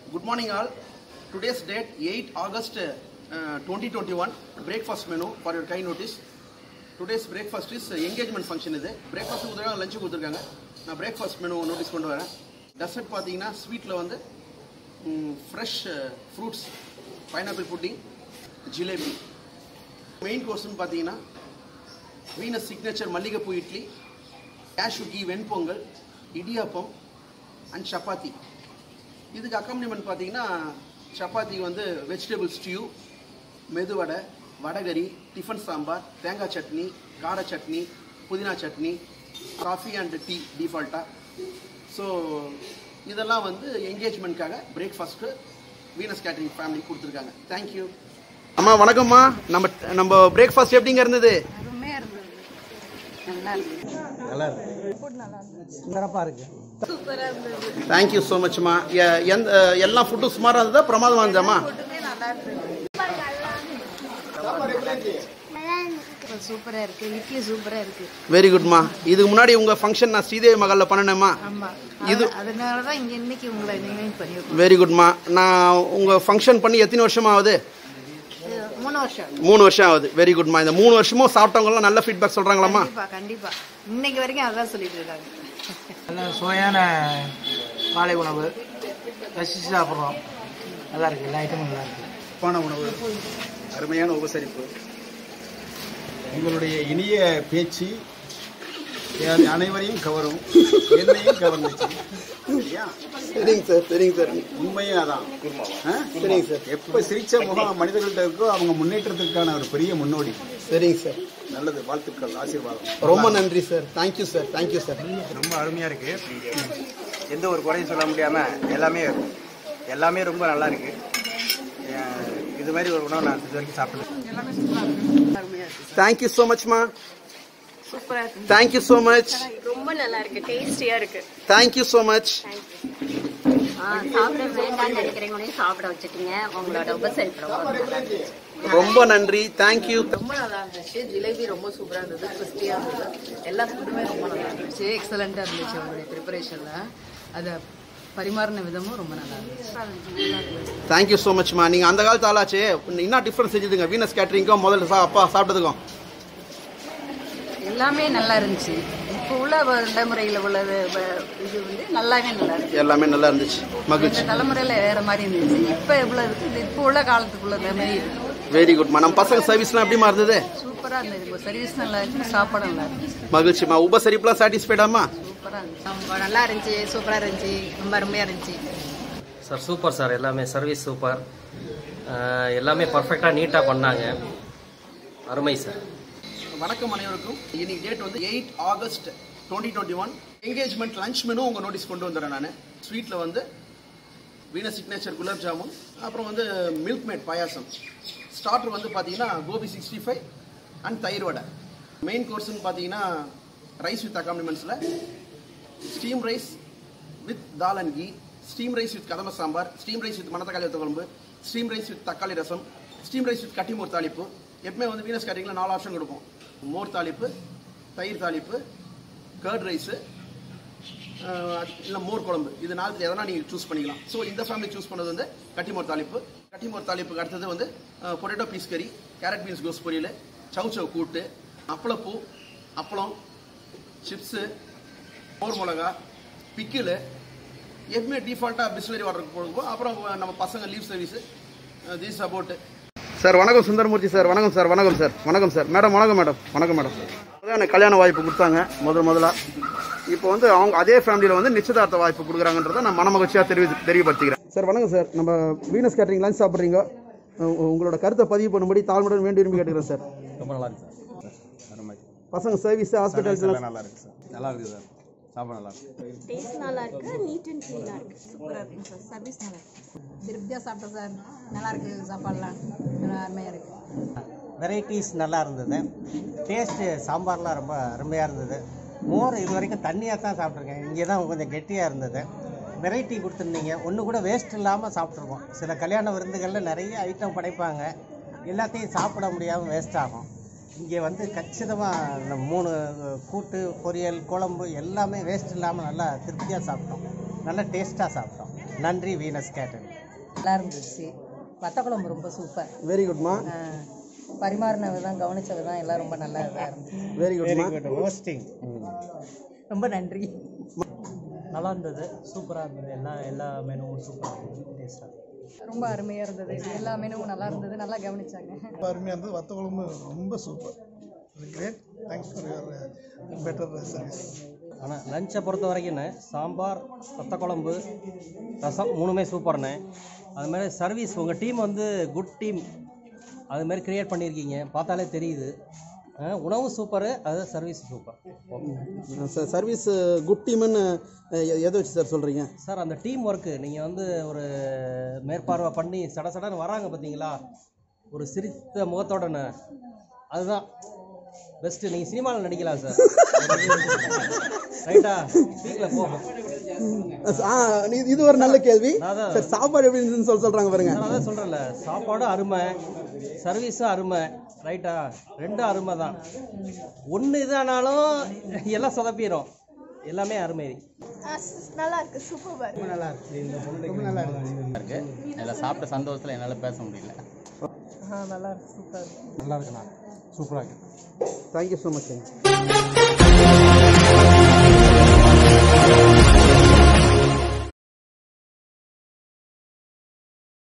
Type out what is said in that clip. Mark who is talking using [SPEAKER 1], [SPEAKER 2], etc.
[SPEAKER 1] Good morning, all. Today's date 8 August uh, 2021. Breakfast menu for your kind notice. Today's breakfast is uh, engagement function இது breakfast கொடுத்துருக்காங்க lunch கொடுத்துருக்காங்க நான் breakfast menu notice கொண்டு வரேன் dessert பார்த்தீங்கன்னா ஸ்வீட்டில் வந்து fresh fruits pineapple pudding jalebi main கோர்ஸ்னு பார்த்தீங்கன்னா வீனஸ் சிக்னேச்சர் மல்லிகைப்பூ இட்லி கேஷு கீ வெண்பொங்கல் இடியாப்பம் அண்ட் சப்பாத்தி இதுக்கு அக்காம்பனிமெண்ட் பார்த்தீங்கன்னா சப்பாத்தி வந்து vegetable stew medu vada vada curry tiffin sambar தேங்காய் சட்னி கார சட்னி புதினா சட்னி காஃபி அண்ட் டீ டிஃபால்ட்டாக ஸோ இதெல்லாம் வந்து என்கேஜ்மெண்ட்காக பிரேக்ஃபாஸ்ட்டு வீனஸ் கேட்டரிங் ஃபேமிலி கொடுத்துருக்காங்க தேங்க்யூ அம்மா வணக்கம்மா நம்ம நம்ம பிரேக்ஃபாஸ்ட் எப்படிங்க இருந்தது
[SPEAKER 2] அருமையா இருந்தது நல்லா இருக்கு
[SPEAKER 3] நல்லா இருக்கு சிறப்பாக இருக்கு
[SPEAKER 2] சூப்பரா இருந்தது
[SPEAKER 1] தேங்க்யூ ஸோ மச்மா எந்த எல்லா ஃபுட்டும் சுமாராக இருந்ததா பிரமாதமாக இருந்ததாம்மா
[SPEAKER 2] ஃபுட்டுமே நல்லா இருந்தது சூப்பரா இருக்கு இட்லி சூப்பரா இருக்கு
[SPEAKER 1] வெரி குட்மா இதுக்கு முன்னாடி உங்கள் ஃபங்க்ஷன் நான் ஸ்ரீதேவி மகாலில் பண்ணனேம்மா
[SPEAKER 2] ஆமா
[SPEAKER 1] இது
[SPEAKER 2] இது அதனால தான் இங்க இன்னைக்கு உங்களை நினைவு பண்ணியிருக்கோம்
[SPEAKER 1] வெரி குட்மா நான் உங்கள் ஃபங்க்ஷன் பண்ணி எத்தனை வருஷம் ஆகுது
[SPEAKER 2] இது மூணு வருஷம்
[SPEAKER 1] மூணு வருஷம் ஆகுது வெரி குட்மா இந்த மூணு வருஷமும் சாப்பிட்டவங்கலாம் நல்ல ஃபீட்பேக் சொல்கிறாங்களாம்மா
[SPEAKER 2] கண்டிப்பா கண்டிப்பா இன்னைக்கு வரைக்கும் அதான் சொல்லிட்டு இருக்காங்க
[SPEAKER 3] நல்ல சுவையான காலை உணவு ரசித்து சாப்பிட்றோம் நல்லா இருக்கு எல்லா ஐட்டமும் நல்லா இருக்கு
[SPEAKER 4] சிறப்பான உணவு அருமையான உபசரிப்பு உங்களுடைய இனிய பேச்சு எ- அனைவரையும் கவரும் என்னையும் கவர்ந்துச்சு இல்லையா?
[SPEAKER 1] சரிங்க சார் சரிங்க சார்
[SPEAKER 4] உண்மையே அதான் ஆ?
[SPEAKER 1] சரிங்க சார்
[SPEAKER 4] எப்ப சிரிச்ச முகம் மனிதர்கள்ட்ட இருக்கோ அவங்க முன்னேற்றத்திற்கான ஒரு பெரிய முன்னோடி
[SPEAKER 1] சரிங்க சார்
[SPEAKER 4] நல்லது வாழ்த்துக்கள் ஆசீர்வாதம்
[SPEAKER 1] ரொம்ப நன்றி sir thank you sir thank you sir
[SPEAKER 5] ரொம்ப அருமையாக இருக்கு எந்த ஒரு குறையும் சொல்ல முடியாம எல்லாமே எல்லாமே ரொம்ப நல்லா இருக்கு அஹ் இது மாதிரி ஒரு உணவு நான் இது வரைக்கும் சாப்பிட்டது
[SPEAKER 1] தேங்க்யூ ஸோ மச்மா
[SPEAKER 2] சூப்பரா இருக்கு
[SPEAKER 1] தேங்க்யூ ஸோ மச்
[SPEAKER 6] ரொம்ப நல்லா இருக்கு டேஸ்டியா இருக்கு
[SPEAKER 1] தேங்க்யூ ஸோ மச்
[SPEAKER 6] சாப்பிட வேண்டாம்னு நினைக்கிறவங்களையும் சாப்பிட வச்சுட்டீங்க உங்களோட உபசரிப்பு ரொம்ப நல்லா இருந்துச்சு
[SPEAKER 1] ரொம்ப நன்றி தேங்க்யூ
[SPEAKER 2] ரொம்ப நல்லா இருந்துச்சு ஜிலேபி ரொம்ப சூப்பரா இருந்தது கிறிஸ்பியா இருந்தது எல்லா ஃபுட்டுமே ரொம்ப நல்லா இருந்துச்சு எக்ஸலண்டா இருந்துச்சு அவங்களுடைய ப்ரிப்பரேஷன்ல அதை பரிமாறின விதமும் ரொம்ப நல்லா இருந்துச்சு
[SPEAKER 1] தேங்க்யூ ஸோ மச்மா நீங்கள் அந்த காலத்து ஆளாச்சு என்ன டிஃப்ரென்ஸ் செஞ்சுதுங்க வீனஸ் கேட்டரிங்க்கும் முதல்ல சா அப்பா சாப்பிட்டதுக்கும்
[SPEAKER 2] எல்லாமே நல்லா இருந்துச்சு இப்போ உள்ள தலைமுறையில் உள்ளது வ- இது வந்து நல்லாவே நல்லா இருக்கு
[SPEAKER 1] எல்லாமே நல்லா இருந்துச்சு மகிழ்ச்சி
[SPEAKER 2] இந்த தலைமுறையில வேற மாதிரி இருந்துச்சு இப்போ எவ்வளோ இருக்கு இது இப்போ உள்ள காலத்துக்குள்ள மாதிரி இருக்கு
[SPEAKER 1] வெரி குட்மா நம்ம பசங்க சர்வீஸ்லாம் எப்படிமா இருந்தது
[SPEAKER 2] சூப்பரா இருந்தது இப்போ சர்வீஸ் நல்லா இருக்கு சாப்பாடு நல்லா இருக்கு
[SPEAKER 1] மகிழ்ச்சிமா உபசரிப்புலாம் சாட்டிஸ்ஃபைடாமா
[SPEAKER 2] சூப்பரா இருந்துச்சு நல்லா இருந்துச்சு சூப்பரா இருந்துச்சு ரொம்ப அருமையா இருந்துச்சு
[SPEAKER 7] சார் சூப்பர் சார் எல்லாமே சர்வீஸ் சூப்பர் அஹ் எல்லாமே பர்ஃபெக்டாக நீட்டாக பண்ணாங்க அருமை சார்
[SPEAKER 1] வணக்கம் அனைவருக்கும் இன்னைக்கு டேட் வந்து eight August twenty twenty one engagement lunch menu உங்கள் நோட்டீஸ் கொண்டு வந்துடுறேன் நான் ஸ்வீட்டில் வந்து வீண சிக்னேச்சர் குலாப் ஜாமுன் அப்புறம் வந்து மில்க் மேட் பாயாசம் ஸ்டார்டர் வந்து பார்த்தீங்கன்னா கோபி சிக்ஸ்டி ஃபைவ் அண்ட் தயிர் வடை மெயின் கோர்ஸ்னு பார்த்தீங்கன்னா ரைஸ் வித் அக்காம்பனிமெண்ட்ஸில் steam rice with dal and ghee steam rice with கதம்ப சாம்பார் ஸ்டீம் ரைஸ் வித் மணத்தக்காளி வத்த குழம்பு ஸ்டீம் ரைஸ் வித் தக்காளி ரசம் ஸ்டீம் ரைஸ் வித் கட்டிமோர் தாளிப்பு எப்பவுமே வந்து வீனஸ் கேட்டரிங்கில் நாலு ஆப்ஷன் கொடுப்போம் மோர் தாளிப்பு தயிர் தாளிப்பு கர்ட் ரைஸு இல்லை மோர் குழம்பு இது நாலு எதனா நீங்கள் சூஸ் பண்ணிக்கலாம் ஸோ இந்த ஃபேமிலி சூஸ் பண்ணது வந்து கட்டிமோர் தாளிப்பு கட்டிமோர் தாளிப்புக்கு அடுத்தது வந்து potato peas curry carrot beans கோஸ் பொரியல் சவு சவு கூட்டு அப்பளப்பூ அப்பளம் சிப்ஸு மோர் மிளகா பிக்கில் எப்பவுமே டிஃபால்ட்டாக பிஸ்லரி வாட்டருக்கு போடுவோம் அப்புறம் நம்ம பசங்க leave service this about sir வணக்கம் சுந்தரமூர்த்தி சார் வணக்கம் சார் வணக்கம் சார் வணக்கம் சார் மேடம் வணக்கம் மேடம் வணக்கம் மேடம் அதான் எனக்கு கல்யாண வாய்ப்பு கொடுத்தாங்க முதல் முதலா இப்போ வந்து அவங்க அதே ஃபேமிலியில் வந்து நிச்சயதார்த்த வாய்ப்பு கொடுக்குறாங்கன்றதை நான் மனமகிழ்ச்சியாக தெரிவி தெரியப்படுத்திக்கிறேன் சார் வணக்கம் சார் நம்ம வீனஸ் கேட்டரிங் லஞ்ச் சாப்பிட்றீங்க உங்களோட கருத்தை பதிவு பண்ணும்படி தாழ்மையுடன் வேண்டி விரும்பி கேட்டுக்கிறேன் சார்
[SPEAKER 4] ரொம்ப நல்லா இருக்கு சார் அருமை
[SPEAKER 1] பசங்க சர்வீஸ் ஹாஸ்பிட்டல்ஸ்
[SPEAKER 4] எல்லாம் நல்லா இருக்கு சார் நல்லா இருக்கு சார் சாப்பிட நல்லா இருக்கு
[SPEAKER 6] டேஸ்ட் நல்லா இருக்கு நீட் அண்ட் க்ளீனா இருக்கு
[SPEAKER 2] சூப்பரா இருக்குங்க சார் சர்வீஸ் நல்லா இருக்கு திருப்தியா சாப்பிட்டேன் சார் நல்லா இருக்கு சாப்பாடுலாம் நல்லா அருமையா இருக்கு
[SPEAKER 3] வெரைட்டிஸ் நல்லா இருந்தது டேஸ்ட்டு சாம்பார்லாம் ரொம்ப அருமையாக இருந்தது மோர் இது வரைக்கும் தண்ணியாக தான் சாப்பிட்ருக்கேன் இங்கே தான் கொஞ்சம் கெட்டியாக இருந்தது வெரைட்டி கொடுத்துருந்தீங்க ஒன்று கூட வேஸ்ட் இல்லாமல் சாப்பிட்ருக்கோம் சில கல்யாண விருந்துகளில் நிறைய ஐட்டம் படைப்பாங்க எல்லாத்தையும் சாப்பிட முடியாமல் வேஸ்ட் ஆகும் இங்கே வந்து கச்சிதமாக இந்த மூணு கூட்டு பொரியல் குழம்பு எல்லாமே வேஸ்ட் இல்லாமல் நல்லா திருப்தியாக சாப்பிட்டோம் நல்லா டேஸ்ட்டாக சாப்பிட்டோம் நன்றி வீனஸ் கேட்டரிங்
[SPEAKER 2] நல்லா இருந்துச்சு வத்த குழம்பு ரொம்ப சூப்பர்
[SPEAKER 1] வெரி குட்மா
[SPEAKER 2] பரிமாறின விதம் கவனிச்ச விதம் எல்லாம் ரொம்ப நல்லா இதாக இருந்துச்சு
[SPEAKER 1] வெரி குட்மா
[SPEAKER 3] ரோஸ்டிங்
[SPEAKER 2] ரொம்ப நன்றி
[SPEAKER 3] நல்லா இருந்தது சூப்பராக இருந்தது எல்லா எல்லா மெனுவும் சூப்பராக இருந்தது டேஸ்ட்டாக
[SPEAKER 2] ரொம்ப அருமையாக இருந்தது எல்லா மெனுவும் நல்லா இருந்தது நல்லா கவனிச்சாங்க
[SPEAKER 8] அருமையாக இருந்தது வத்த குழம்பு ரொம்ப super great thanks for your better service
[SPEAKER 7] ஆனால் லஞ்சை பொறுத்த வரைக்கும்ண்ணே சாம்பார் வத்த குழம்பு ரசம் மூணுமே சூப்பர்ண்ணே அது மாதிரி சர்வீஸ் உங்கள் டீம் வந்து குட் டீம் அது மாதிரி கிரியேட் பண்ணியிருக்கீங்க பார்த்தாலே தெரியுது அஹ் உணவு சூப்பரு அது சர்வீஸ் சூப்பர்
[SPEAKER 1] சர்வீஸ் குட் டீம்னு எதை வச்சு சார் சொல்கிறீங்க
[SPEAKER 7] சார் அந்த டீம் ஒர்க்கு நீங்கள் வந்து ஒரு மேற்பார்வை பண்ணி சட சடன்னு வராங்க பார்த்தீங்களா ஒரு சிரித்த முகத்தோடனே அதுதான் பெஸ்ட்டு நீங்கள் சினிமாவில் நடிக்கலாம் சார் ரைட்டா ஸ்பீக்கில் போகும்
[SPEAKER 1] ஆ நீ- இது ஒரு நல்ல கேள்வி
[SPEAKER 7] அதான்.
[SPEAKER 1] சார் சாப்பாடு எப்படி இருந்துச்சுன்னு சொல்ல சொல்கிறாங்க பாருங்க
[SPEAKER 7] நான் அதான் சொல்கிறேன்ல சாப்பாடும் அருமை சர்வீஸும் அருமை ரைட்டா ரெண்டும் அருமை தான் ஒன்று இதானாலும் எல்லாம் சொதப்பிடும் எல்லாமே அருமை
[SPEAKER 8] நல்லா இருக்கு இந்த பொண்ணு ரொம்ப நல்லா இருக்கு
[SPEAKER 5] இதில் சாப்பிட்ட சந்தோஷத்தில் என்னால் பேச முடியல
[SPEAKER 3] நல்லா இருக்கு சூப்பராக
[SPEAKER 1] தேங்க்யூ ஸோ மச்